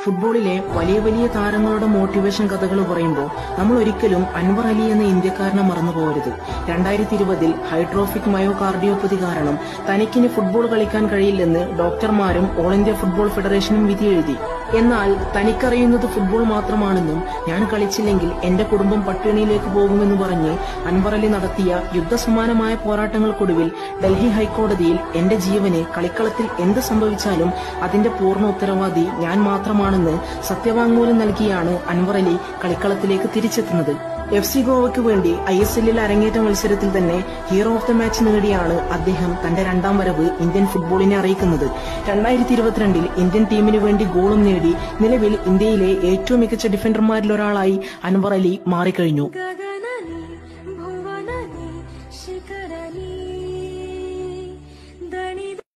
ഫുട്ബോളിലെ വലിയ വലിയ താരങ്ങളുടെ മോട്ടിവേഷൻ കഥകൾ പറയുമ്പോൾ നമ്മൾ ഒരിക്കലും അൻവർ അലി എന്ന ഇന്ത്യക്കാരനെ മറന്നു പോകരുത് രണ്ടായിരത്തി ഇരുപതിൽ ഹൈഡ്രോഫിക് മയോകാർഡിയോപ്പതി കാരണം തനിക്കിനി ഫുട്ബോൾ കളിക്കാൻ കഴിയില്ലെന്ന് ഡോക്ടർമാരും ഓൾ ഇന്ത്യ ഫുട്ബോൾ ഫെഡറേഷനും വിധി എഴുതി എന്നാൽ തനിക്കറിയുന്നത് ഫുട്ബോൾ മാത്രമാണെന്നും ഞാൻ കളിച്ചില്ലെങ്കിൽ എന്റെ കുടുംബം പട്ടിണിയിലേക്ക് പോകുമെന്ന് പറഞ്ഞ് അൻവർ അലി നടത്തിയ യുദ്ധസമാനമായ പോരാട്ടങ്ങൾക്കൊടുവിൽ ഡൽഹി ഹൈക്കോടതിയിൽ എന്റെ ജീവന് കളിക്കളത്തിൽ എന്ത് സംഭവിച്ചാലും അതിന്റെ പൂർണ്ണ ഉത്തരവാദി ഞാൻ മാത്രമാണെന്ന് സത്യവാങ്മൂലം നൽകിയാണ് അൻവർ അലി കളിക്കളത്തിലേക്ക് തിരിച്ചെത്തുന്നത് എഫ് സി ഗോവയ്ക്ക് വേണ്ടി ഐ എസ് എല്ലിൽ അരങ്ങേറ്റ മത്സരത്തിൽ തന്നെ ഹീറോ ഓഫ് ദ മാച്ച് നേടിയാണ് അദ്ദേഹം തന്റെ രണ്ടാം വരവ് ഇന്ത്യൻ ഫുട്ബോളിനെ അറിയിക്കുന്നത് രണ്ടായിരത്തി ഇരുപത്തിരണ്ടിൽ ഇന്ത്യൻ ടീമിന് വേണ്ടി ഗോളും നേടി നിലവിൽ ഇന്ത്യയിലെ ഏറ്റവും മികച്ച ഡിഫൻഡർമാരിൽ ഒരാളായി അൻവർ അലി മാറിക്കഴിഞ്ഞു